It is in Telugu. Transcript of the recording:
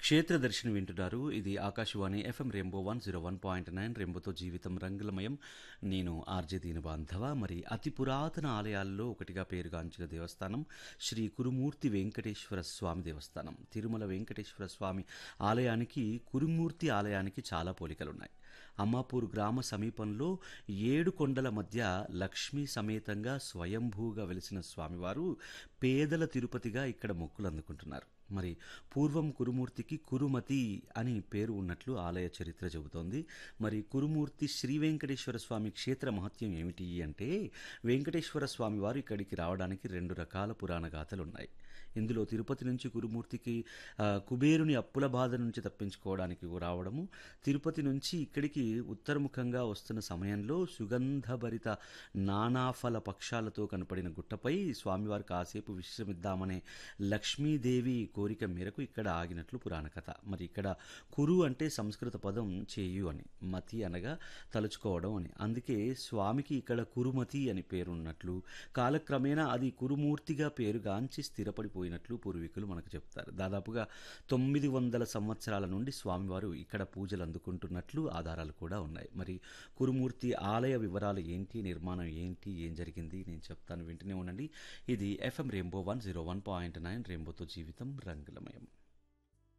క్షేత్ర దర్శనం వింటున్నారు ఇది Akashvani FM Rainbow one zero one point nine రెయిన్బోతో జీవితం రంగులమయం నేను ఆర్జే దీన బాంధవ మరి అతి పురాతన ఆలయాల్లో ఒకటిగా పేరుగాంచిన దేవస్థానం శ్రీ కురుమూర్తి వెంకటేశ్వర స్వామి దేవస్థానం తిరుమల వెంకటేశ్వర స్వామి ఆలయానికి కురుమూర్తి ఆలయానికి చాలా పోలికలున్నాయి అమ్మాపూర్ గ్రామ సమీపంలో ఏడు కొండల మధ్య లక్ష్మీ సమేతంగా స్వయంభూగా వెలిసిన స్వామివారు పేదల తిరుపతిగా ఇక్కడ మొక్కులు అందుకుంటున్నారు మరి పూర్వం కురుమూర్తికి కురుమతి అని పేరు ఉన్నట్లు ఆలయ చరిత్ర చెబుతోంది మరి కురుమూర్తి శ్రీ వెంకటేశ్వర స్వామి క్షేత్ర మహత్యం ఏమిటి అంటే వెంకటేశ్వర స్వామి వారు ఇక్కడికి రావడానికి రెండు రకాల పురాణ గాథలు ఉన్నాయి ఇందులో తిరుపతి నుంచి కురుమూర్తికి ఆ, కుబేరుని అప్పుల బాధ నుంచి తప్పించుకోవడానికి రావడము తిరుపతి నుంచి ఇక్కడికి ఉత్తరముఖంగా వస్తున్న సమయంలో సుగంధభరిత నానాఫల పక్షాలతో కనపడిన గుట్టపై స్వామివారు కాసేపు విశ్రమిద్దామనే లక్ష్మీదేవి కోరిక మేరకు ఇక్కడ ఆగినట్లు పురాణ కథ మరి ఇక్కడ కురు అంటే సంస్కృత పదం చేయు అని మతి అనగా తలుచుకోవడం అని అందుకే స్వామికి ఇక్కడ కురుమతి అని పేరున్నట్లు కాలక్రమేణా అది కురుమూర్తిగా పేరుగాంచి స్థిరపడిపోయినట్లు పూర్వీకులు మనకు చెప్తారు దాదాపుగా తొమ్మిది వందల సంవత్సరాల నుండి స్వామివారు ఇక్కడ పూజలు అందుకుంటున్నట్లు ఆధారాలు కూడా ఉన్నాయి మరి కురుమూర్తి ఆలయ వివరాలు ఏంటి నిర్మాణం ఏంటి ఏం జరిగింది నేను చెప్తాను వింటూనే ఉండండి ఇది FM Rainbow one zero one point nine రెయిన్బోతో జీవితం రంగులమయం